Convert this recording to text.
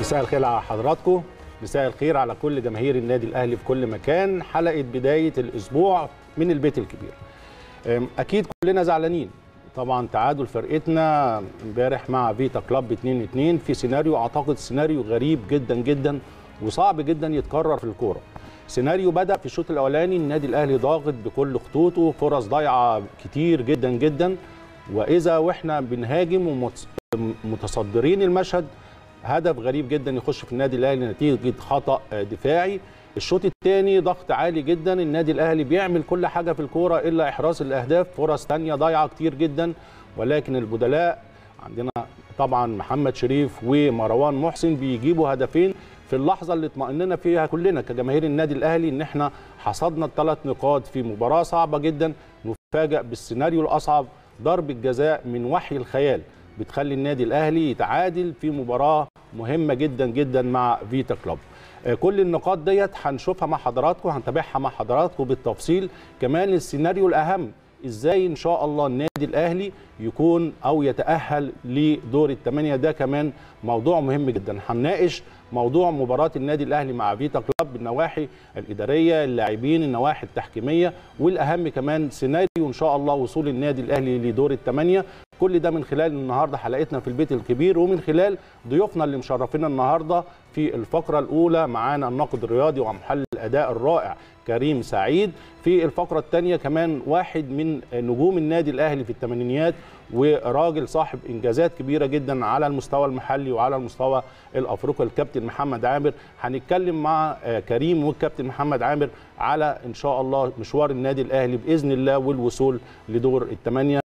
مساء الخير على حضراتكم مساء الخير على كل جماهير النادي الاهلي في كل مكان حلقه بدايه الاسبوع من البيت الكبير أم، اكيد كلنا زعلانين طبعا تعادل فرقتنا امبارح مع فيتا كلاب 2 2 في سيناريو اعتقد سيناريو غريب جدا جدا وصعب جدا يتكرر في الكوره سيناريو بدا في الشوط الاولاني النادي الاهلي ضاغط بكل خطوطه فرص ضايعه كتير جدا جدا واذا واحنا بنهاجم ومتصدرين المشهد هدف غريب جدا يخش في النادي الاهلي نتيجه خطا دفاعي الشوط الثاني ضغط عالي جدا النادي الاهلي بيعمل كل حاجه في الكوره الا احراز الاهداف فرص ثانيه ضايعه كتير جدا ولكن البدلاء عندنا طبعا محمد شريف ومروان محسن بيجيبوا هدفين في اللحظه اللي اطمئننا فيها كلنا كجماهير النادي الاهلي ان احنا حصدنا الثلاث نقاط في مباراه صعبه جدا نفاجئ بالسيناريو الاصعب ضربه جزاء من وحي الخيال بتخلي النادي الاهلي يتعادل في مباراه مهمه جدا جدا مع فيتا كلوب كل النقاط ديت هنشوفها مع حضراتكم هنتابعها مع حضراتكم بالتفصيل كمان السيناريو الاهم ازاي ان شاء الله النادي الاهلي يكون او يتاهل لدور الثمانيه ده كمان موضوع مهم جدا هنناقش موضوع مباراه النادي الاهلي مع فيتا كلوب النواحي الاداريه اللاعبين النواحي التحكيميه والاهم كمان سيناريو ان شاء الله وصول النادي الاهلي لدور الثمانيه كل ده من خلال النهارده حلقتنا في البيت الكبير ومن خلال ضيوفنا اللي مشرفينا النهارده في الفقره الاولى معانا الناقد الرياضي ومحلل الاداء الرائع كريم سعيد في الفقره الثانيه كمان واحد من نجوم النادي الاهلي في الثمانينيات وراجل صاحب انجازات كبيره جدا على المستوى المحلي وعلى المستوى الافريقي الكابتن محمد عامر هنتكلم مع كريم والكابتن محمد عامر على ان شاء الله مشوار النادي الاهلي باذن الله والوصول لدور الثمانيه